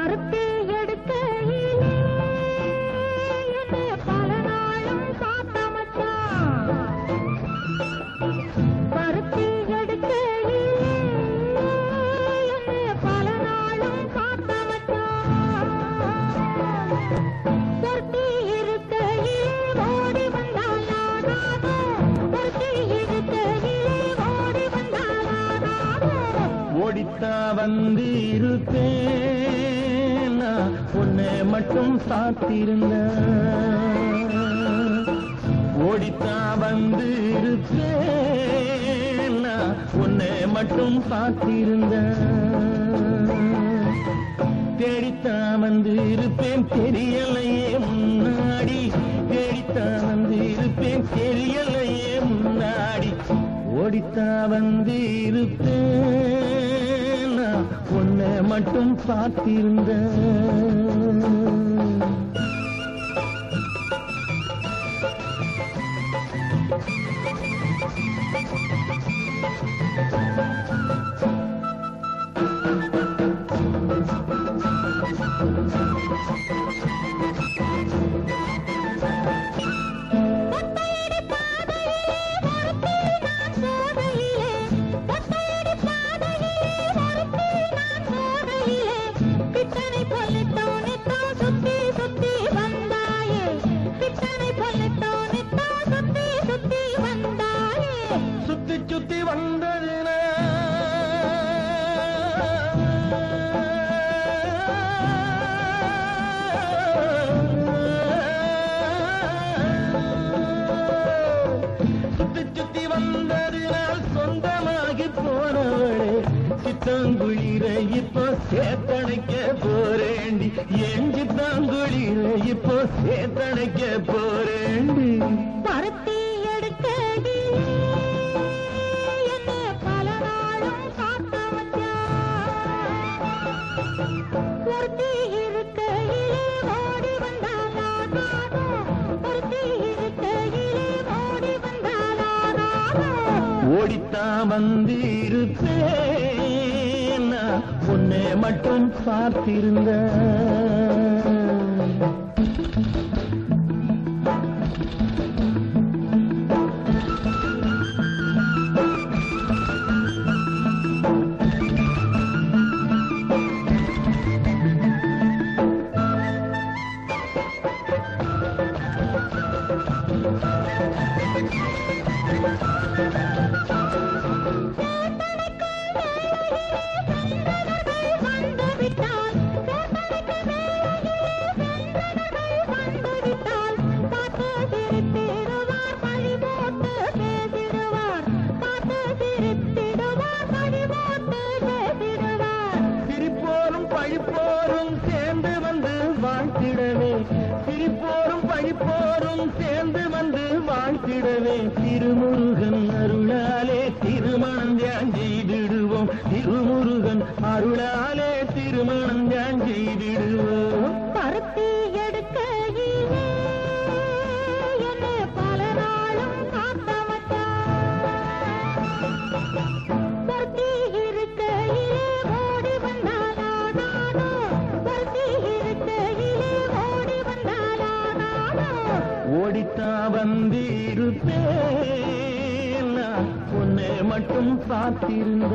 பருத்தி எடுக்கையிலே என்னை பல நாளும் காத்த மச்சான் பருத்தி எடுக்கையிலே என்னை பல நாளும் காத்த மச்சான் பொருத்தி இருக்கையிலே ஓடி வந்தால் நானாதோ பொருத்தி இருக்கையிலே ஓடி வந்தால் நானாதோ ஓடித்தா வந்து இருப்பேன் நான் உன்னை மட்டும் சாத்திருந்த ஓடித்தா வந்து இருப்பேன் நான் உன்னை மட்டும் சாத்திருந்த தேடித்தான் வந்து இருப்பேன் தெரியலையே முன்னாடி தேடித்தான் வந்து இருப்பேன் தெரியலையே முன்னாடி ஓடித்தான் வந்து இருப்பேன் நான் உன்னை மட்டும் பார்த்திருந்தேன் ஒத்தையடி பாதையிலே ஒருத்தி நான் போகையிலே ஒத்தையடி பாதையிலே ஒருத்தி நான் போகையிலே பித்தனை பொல்லிட்டோனித்தான் சுத்தி சுத்தி வந்தாயே பித்தனை பொல்லிட்டோனித்தான் சுத்தி சுத்தி வந்தாயே சுத்தி சுத்தி வந்ததுன சுத்தி சுத்தி வந்ததினால் சொந்தமாகி போனவளே சித்தாங்குளிர இப்போ சேத்தணைக்க போறேண்டி என் சித்தாங்குளிர இப்போ சேத்தணைக்க போறேண்டி பருத்தி எடுக்கடி என்னை பல நாளும் காத்த மச்சான் பொருத்தி இருக்கையிலே ஓடி வந்தாலா நானோ பொருத்தி இருக்கையிலே ஓடி வந்தாலா நானோ ஓடித்தான் வந்து இருப்பேன் நான் உன்னை மட்டும் பார்த்திருந்த வந்துவிட்டால் சேத்தனுக்கு வேலையிலே செந்தனர்கள் வந்துவிட்டால் பார்த்து சிரித்திடுவார் பழி போட்டு பேசிடுவார் பார்த்து சிரித்திடுவார் பழி போட்டு பேசிடுவார் சிரிப்போரும் பழிப்போரும் சேர்ந்து வந்து வாழ்த்திடவே சிரிப்போரும் பழிப்போரும் சேர்ந்து வந்து வாழ்த்திடவே திருமுருகன் அருளாலே திருமணம் தியான் செய்திடுவோம் திருமுருகன் அருளாலே திருமணம் தியான் செய்திடுவோம் பருத்தி எடுக்கையிலே என்னை பல நாளும் காத்த மச்சான் பருத்தி இருக்கையிலே ஓடி வந்தாலா நானோ பருத்தி இருக்கையிலே ஓடி வந்தாலா நானோ ஓடித்தான் வந்து இருப்பேன் நான் உன்னை மட்டும் பார்த்திருந்த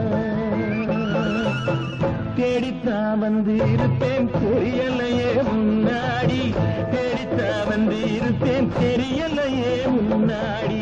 தேடித்தான் வந்து இருப்பேன் தெரியலையே முன்னாடி தேடித்தான் வந்து இருப்பேன் தெரியலையே முன்னாடி